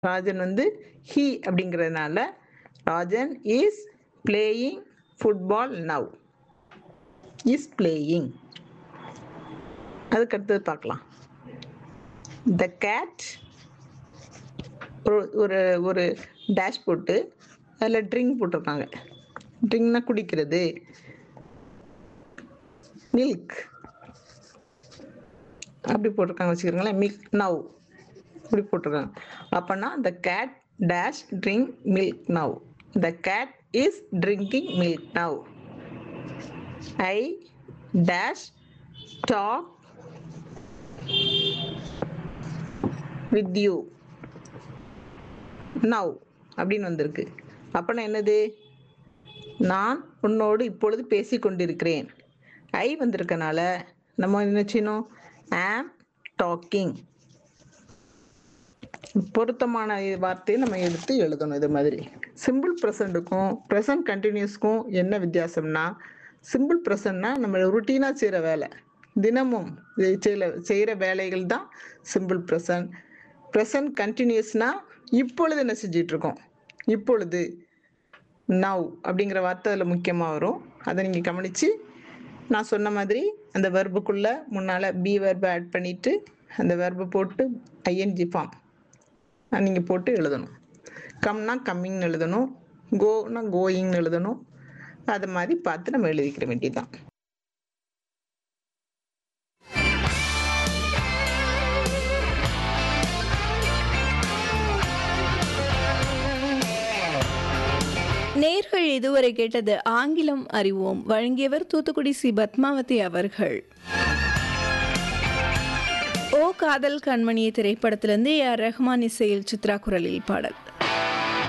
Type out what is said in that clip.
ராஜன் வந்து ஹி அப்படிங்கிறதுனால Rajan is playing football now is playing அதுக்கு அடுத்தது பார்க்கலாம் த கேட் ஒரு ஒரு டேஷ் போட்டு அதில் ட்ரிங்க் போட்டிருக்காங்க ட்ரிங்க்னா குடிக்கிறது மில்க் அப்படி போட்டிருக்காங்க வச்சுக்கிறீங்களேன் மில்க் நவ் இப்படி போட்டிருக்காங்க அப்போனா the cat dash drink milk now the cat is drinking milk now I dash talk with you now அப்படின்னு வந்திருக்கு அப்போனா என்னது நான் உன்னோடு இப்பொழுது பேசி கொண்டிருக்கிறேன் ஐ வந்திருக்கனால நம்ம என்ன செய்யணும் ஆம் டாக்கிங் பொருத்தமான வார்த்தையை நம்ம எடுத்து எழுதணும் இது மாதிரி சிம்பிள் ப்ரெசண்ட்டுக்கும் ப்ரெசன்ட் கண்டினியூஸ்க்கும் என்ன வித்தியாசம்னா சிம்பிள் ப்ரெசன்ட்னா நம்ம ருட்டீனாக செய்கிற வேலை தினமும் செய்கிற செய்கிற வேலைகள் தான் சிம்பிள் ப்ரெசன்ட் ப்ரெசன்ட் கண்டினியூஸ்னால் இப்பொழுது என்ன செஞ்சிட்ருக்கோம் இப்பொழுது நவ் அப்படிங்கிற வார்த்தை அதில் முக்கியமாக வரும் அதை நீங்கள் கவனித்து நான் சொன்ன மாதிரி அந்த வெர்புக்குள்ளே முன்னால் பி வெர்பை ஆட் பண்ணிவிட்டு அந்த வெர்பை போட்டு ஐஎன்ஜி ஃபார்ம் நீங்கள் போட்டு எழுதணும் கம்னா கம்மிங்னு எழுதணும் கோனா கோயிங்னு எழுதணும் அது மாதிரி பார்த்து நம்ம எழுதிக்கிற வேண்டியதுதான் நேர்கள் இதுவரை கேட்டது ஆங்கிலம் அறிவோம் வழங்கியவர் தூத்துக்குடி சி பத்மாவதி அவர்கள் ஓ காதல் கண்மணி திரைப்படத்திலிருந்து ஏ ஆர் ரஹ்மான் இசையில் சித்ரா குரலில் பாடல்